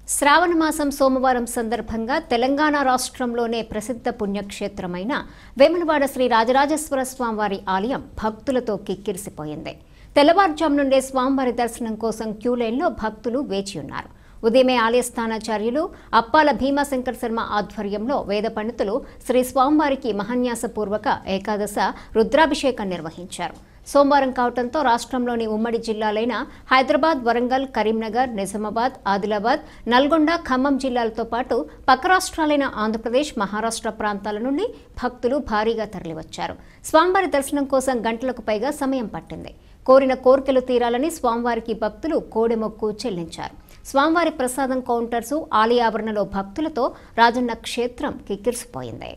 శ్రావణ మాసం సోమవారం సందర్భంగా తెలంగాణ రాష్ట్రంలోనే ప్రసిద్ధ పుణ్యక్షేత్రమైన వేములవాడ శ్రీ రాజరాజేశ్వర స్వామివారి ఆలయం భక్తులతో కిక్కిరిసిపోయింది తెల్లవారుజాము నుండే స్వామివారి దర్శనం కోసం క్యూ లైన్లో భక్తులు వేచి ఉన్నారు ఉదయమే ఆలయ స్థానాచార్యులు అప్పాల భీమాశంకర్ శర్మ ఆధ్వర్యంలో వేద పండితులు శ్రీ స్వామివారికి మహాన్యాసపూర్వక ఏకాదశ రుద్రాభిషేకం నిర్వహించారు సోమవారం కావడంతో రాష్ట్రంలోని ఉమ్మడి జిల్లాలైన హైదరాబాద్ వరంగల్ కరీంనగర్ నిజామాబాద్ ఆదిలాబాద్ నల్గొండ ఖమ్మం జిల్లాలతో పాటు పక్క రాష్ట్రాలైన ఆంధ్రప్రదేశ్ మహారాష్ట్ర ప్రాంతాల నుండి భక్తులు భారీగా తరలివచ్చారు స్వామివారి దర్శనం కోసం గంటలకు పైగా సమయం పట్టింది కోరిన కోరికలు తీరాలని స్వామివారికి భక్తులు కోడెమొక్కు చెల్లించారు స్వామివారి ప్రసాదం కౌంటర్సు ఆలయ ఆవరణలో భక్తులతో రాజన్న క్షేత్రం కిక్కిరిసిపోయింది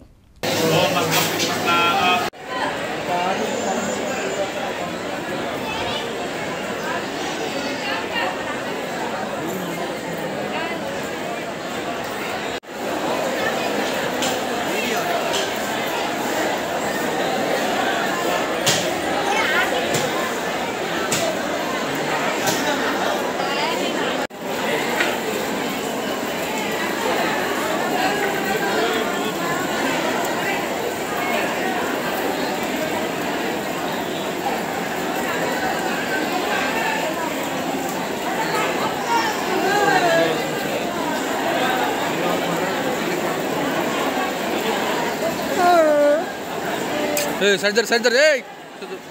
ఏ సరిద్దరు సరిద్దరు ఏ